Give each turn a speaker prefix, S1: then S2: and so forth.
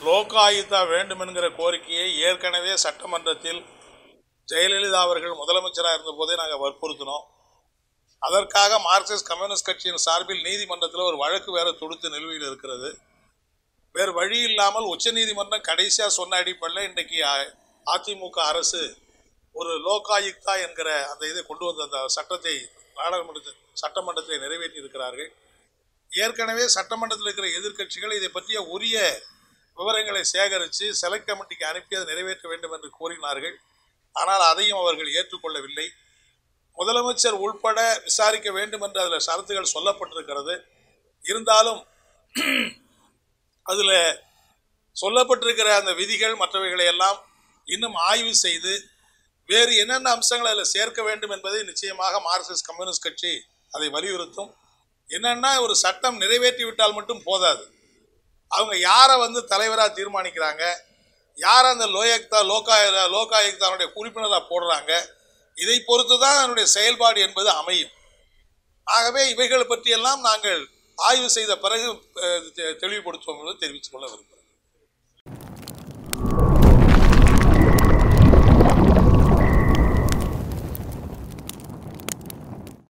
S1: லோகாயுக்தா வேண்டும் என்கிற கோரிக்கையை ஏற்கனவே சட்டமன்றத்தில் ஜெயலலிதா அவர்கள் முதலமைச்சராக இருந்தபோதே நாங்கள் வற்புறுத்தினோம் அதற்காக மார்க்சிஸ்ட் கம்யூனிஸ்ட் கட்சியின் சார்பில் நீதிமன்றத்தில் ஒரு வழக்கு வேற தொடுத்து நிலுவையில் இருக்கிறது வேறு வழி இல்லாமல் உச்சநீதிமன்றம் கடைசியாக சொன்ன அடிப்படையில் இன்றைக்கு அ- அதிமுக அரசு ஒரு லோகாயுக்தா என்கிற அந்த இதை கொண்டு வந்த அந்த சட்டத்தை நாடாளுமன்ற சட்டமன்றத்தில் நிறைவேற்றி இருக்கிறார்கள் ஏற்கனவே சட்டமன்றத்தில் இருக்கிற எதிர்க்கட்சிகள் இதை பற்றிய உரிய விவரங்களை சேகரித்து செலக்ட் கமிட்டிக்கு அனுப்பி அதை நிறைவேற்ற வேண்டும் என்று கோரினார்கள் ஆனால் அதையும் அவர்கள் ஏற்றுக்கொள்ளவில்லை முதலமைச்சர் உள்பட விசாரிக்க வேண்டும் என்று அதில் ஷரத்துகள் சொல்லப்பட்டிருக்கிறது இருந்தாலும் அதில் சொல்லப்பட்டிருக்கிற அந்த விதிகள் மற்றவைகளை எல்லாம் இன்னும் ஆய்வு செய்து வேறு என்னென்ன அம்சங்களை அதில் சேர்க்க வேண்டும் என்பதை நிச்சயமாக மார்க்சிஸ்ட் கம்யூனிஸ்ட் கட்சி அதை வலியுறுத்தும் என்னன்னா ஒரு சட்டம் நிறைவேற்றி விட்டால் மட்டும் போதாது அவங்க யாரை வந்து தலைவராக தீர்மானிக்கிறாங்க யாரை அந்த லோயக்தா லோகா லோகாயுக்தானுடைய உறுப்பினராக போடுறாங்க இதை பொறுத்து தான் அதனுடைய செயல்பாடு என்பது அமையும் ஆகவே இவைகள் பற்றியெல்லாம் நாங்கள் ஆய்வு செய்த பிறகு அஹ், தெ- தெளிவுபடுத்துவோம் என்று தெரிவித்துக் கொள்ள விரும்புகிறேன்